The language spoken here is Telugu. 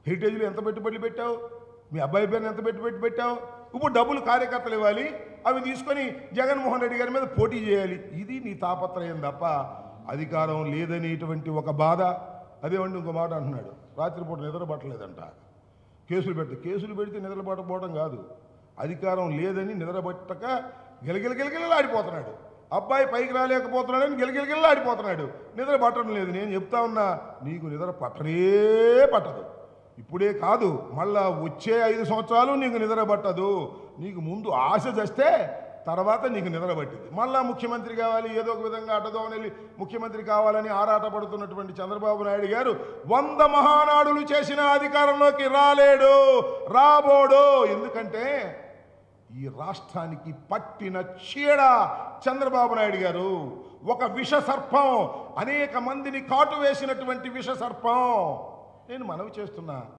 హెరిటేజ్లో ఎంత పెట్టుబడులు పెట్టావు మీ అబ్బాయి పేరుని ఎంత పెట్టుబడి పెట్టావు ఇప్పుడు డబ్బులు కార్యకర్తలు ఇవ్వాలి అవి తీసుకొని జగన్మోహన్ రెడ్డి గారి మీద పోటీ చేయాలి ఇది నీ తాపత్రయం తప్ప అధికారం లేదనేటువంటి ఒక బాధ అదేమండి ఇంకో మాట అంటున్నాడు రాత్రిపూట నిద్ర పట్టలేదంట కేసులు పెడితే కేసులు పెడితే నిద్ర పట్టకపోవడం కాదు అధికారం లేదని నిద్రపట్టక గిలగిలగిలగిలాడిపోతున్నాడు అబ్బాయి పైకి రాలేకపోతున్నాడని గిలగిలగిలాడిపోతున్నాడు నిద్ర పట్టడం లేదు నేను చెప్తా ఉన్నా నీకు నిద్ర పట్టనే పట్టదు ఇప్పుడే కాదు మళ్ళా వచ్చే ఐదు సంవత్సరాలు నీకు నిద్ర పట్టదు నీకు ముందు ఆశ చేస్తే తర్వాత నీకు నిద్ర పట్టింది మళ్ళా ముఖ్యమంత్రి కావాలి ఏదో ఒక విధంగా అడ్డదోవని వెళ్ళి ముఖ్యమంత్రి కావాలని ఆరాటపడుతున్నటువంటి చంద్రబాబు నాయుడు గారు వంద మహానాడులు చేసిన అధికారంలోకి రాలేడు రాబోడు ఎందుకంటే ఈ రాష్ట్రానికి పట్టిన చీడ చంద్రబాబు నాయుడు గారు ఒక విష సర్పం అనేక మందిని కాటు వేసినటువంటి విష సర్పం నేను మనవి చేస్తున్నా